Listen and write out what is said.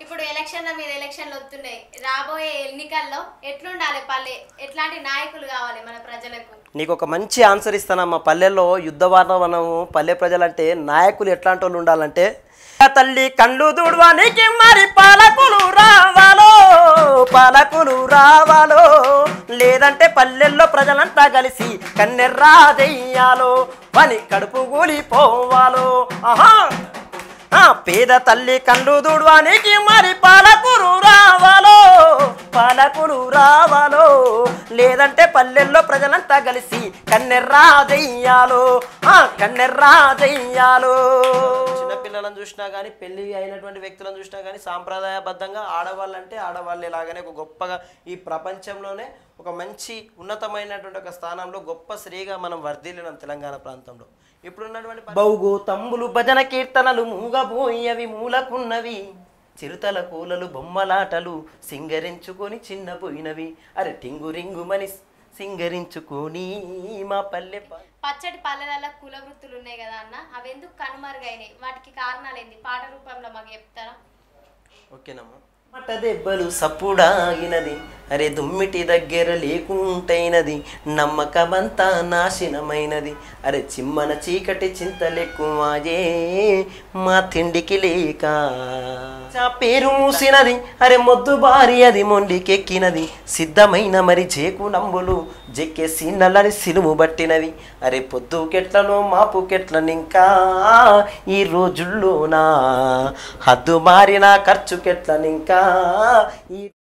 ఇప్పుడు ఎలక్షన్ల మీద ఎలక్షన్లు వస్తున్నాయి రాబోయే ఎన్నికల్లో ఎట్లుండాలి పల్లె ఎట్లాంటి నాయకులు కావాలి మన ప్రజలకు నీకు ఒక మంచి ఆన్సర్ ఇస్తానమ్మా పల్లెల్లో యుద్ధ వాతావరణము పల్లె ప్రజలంటే నాయకులు ఎట్లాంటి వాళ్ళు ఉండాలంటే తల్లి కళ్ళు దూడవానికి మరి పాలకులు రావాలో పాలకులు రావాలో లేదంటే పల్లెల్లో ప్రజలంతా కలిసి కన్నెర్రా దెయ్యాలో పని కడుపు కూలిపోవాలో ఆహా ఆ పేద తల్లి కళ్ళు దూడవానికి మరి పాలకులు రావాలో పాలకులు రావాలో లేదంటే పల్లెల్లో ప్రజలంతా కలిసి కన్నెర్రా దెయ్యాలో ఆ కన్నెర్రా దెయ్యాలో చిన్నపిల్లలను చూసినా కానీ పెళ్లి అయినటువంటి వ్యక్తులను చూసినా కానీ సాంప్రదాయబద్ధంగా ఆడవాళ్ళంటే ఆడవాళ్ళు ఇలాగనే ఒక గొప్పగా ఈ ప్రపంచంలోనే ఒక మంచి ఉన్నతమైనటువంటి ఒక స్థానంలో గొప్ప స్త్రీగా మనం వర్ధిల్లినాం తెలంగాణ ప్రాంతంలో ఇప్పుడున్నటువంటి బౌగు తంబులు భజన కీర్తనలు మూగబోయవి మూలకున్నవి చిరుతల కూలలు బొమ్మలాటలు సింగరించుకొని చిన్నపోయినవి అరే టింగు రింగుమని సింగరించుకొని మా పల్లె ప- పచ్చడి పల్లెలలో కుల వృత్తులు ఉన్నాయి కదా అన్న అవి ఎందుకు కనుమరుగైనాయి వాటికి కారణాలు ఏంది పాట రూపంలో మాకు చెప్తారా ఓకేనమ్మా మట దెబ్బలు సప్పుడాగినది అరే దుమ్మిటి దగ్గర లేకుంటైనది నమ్మకమంతా నాశనమైనది అరే చిమ్మన చీకటి చింతలెక్కువాయే మా తిండికి లేక చా పేరు మూసినది అరే మొద్దు బారి అది మొండికెక్కినది సిద్ధమైన మరి జేకు నంబులు జెక్కేసి నల్లని సిలుము బట్టినవి అరే పొద్దుకెట్లను మాపుకెట్లనింకా ఈ రోజుల్లోనా హద్దు మారిన ఖర్చుకెట్లనింకా ఈ